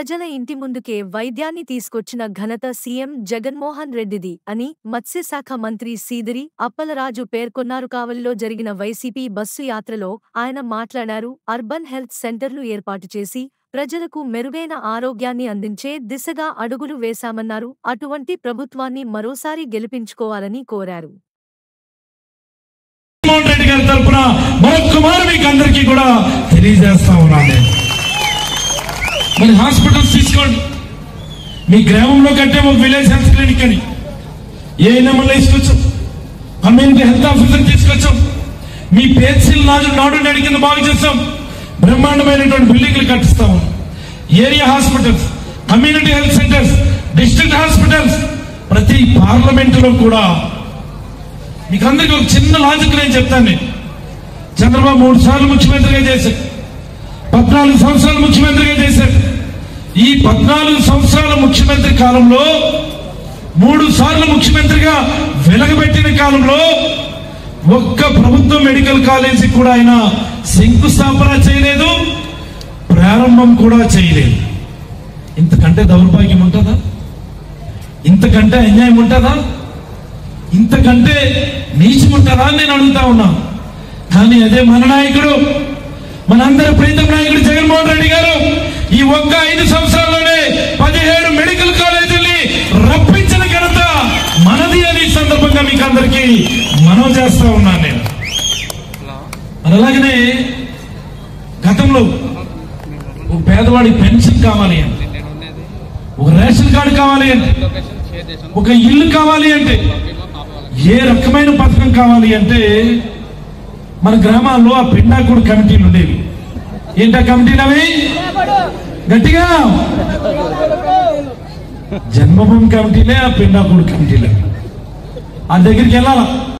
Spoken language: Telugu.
ప్రజల ఇంటి ముందుకే వైద్యాన్ని తీసుకొచ్చిన ఘనత సీఎం జగన్మోహన్ రెడ్డిది అని మత్స్యశాఖ మంత్రి సీదిరి అప్పలరాజు పేర్కొన్నారు కావలిలో జరిగిన వైసీపీ బస్సు యాత్రలో ఆయన మాట్లాడారు అర్బన్ హెల్త్ సెంటర్లు ఏర్పాటు చేసి ప్రజలకు మెరుగైన ఆరోగ్యాన్ని అందించే దిశగా అడుగులు వేశామన్నారు అటువంటి ప్రభుత్వాన్ని మరోసారి గెలిపించుకోవాలని కోరారు జగన్మోహన్ రెడ్డి గారి తరఫున మరొక్క మారు మీకు అందరికీ కూడా తెలియజేస్తా ఉన్నాను నేను. మరి హాస్పిటల్స్ తీసుకోండి మీ గ్రామంలో కట్టే ఒక విలేజ్ హెల్త్ క్లినిక్ అని ఏ నెంబర్లో తీసుకొచ్చాం కమ్యూనిటీ హెల్త్ ఆఫీసర్ తీసుకొచ్చాం మీ పేర్సిల్ నాడు నాడు నేడు కింద బాగు చేస్తాం బ్రహ్మాండమైనటువంటి బిల్డింగ్లు కట్టిస్తాము area hospitals community health centres district hospitals ప్రతి పార్లమెంటులో కూడా మీకు అందరికీ ఒక చిన్న లాజిక్ నేను చెప్తాను నేను చంద్రబాబు మూడు సార్లు ముఖ్యమంత్రిగా చేశారు పద్నాలుగు సంవత్సరాలు ముఖ్యమంత్రిగా చేశారు ఈ పద్నాలుగు సంవత్సరాల ముఖ్యమంత్రి కాలంలో మూడు సార్లు ముఖ్యమంత్రిగా వెలగబెట్టిన కాలంలో ఒక్క ప్రభుత్వ మెడికల్ కాలేజీ కూడా ఆయన శంకుస్థాపన చేయలేదు ప్రారంభం కూడా చేయలేదు ఇంతకంటే దౌర్భాగ్యం ఉంటుందా ఇంతకంటే అన్యాయం ఉంటుందా ఇంతకంటే నీచం ఉంటుందా అని నేను అడుగుతా ఉన్నా కానీ అదే మన నాయకుడు మనందరి ప్రీతం నాయకుడు జగన్మోహన్ రెడ్డి గారు ఈ ఒక్క ఐదు సంవత్సరాల్లోనే పదిహేడు మెడికల్ కాలేజీల్ని రప్పించిన ఘనత మనది అని ఈ సందర్భంగా మీకు అందరికీ మనం చేస్తా ఉన్నాను నేను మరి అలాగనే గతంలో ఒక పేదవాడి పెన్షన్ కావాలి అంటే ఒక రేషన్ కార్డు కావాలి అంటే ఒక ఇల్లు కావాలి అంటే ఏ రకమైన పథకం కావాలి అంటే మన గ్రామాల్లో ఆ పిండాకుడు కమిటీలు ఉండేవి ఏంటా కమిటీలు అవి గట్టిగా జన్మభూమి కమిటీలే ఆ పిండాకుడు కమిటీలే ఆ దగ్గరికి వెళ్ళాలా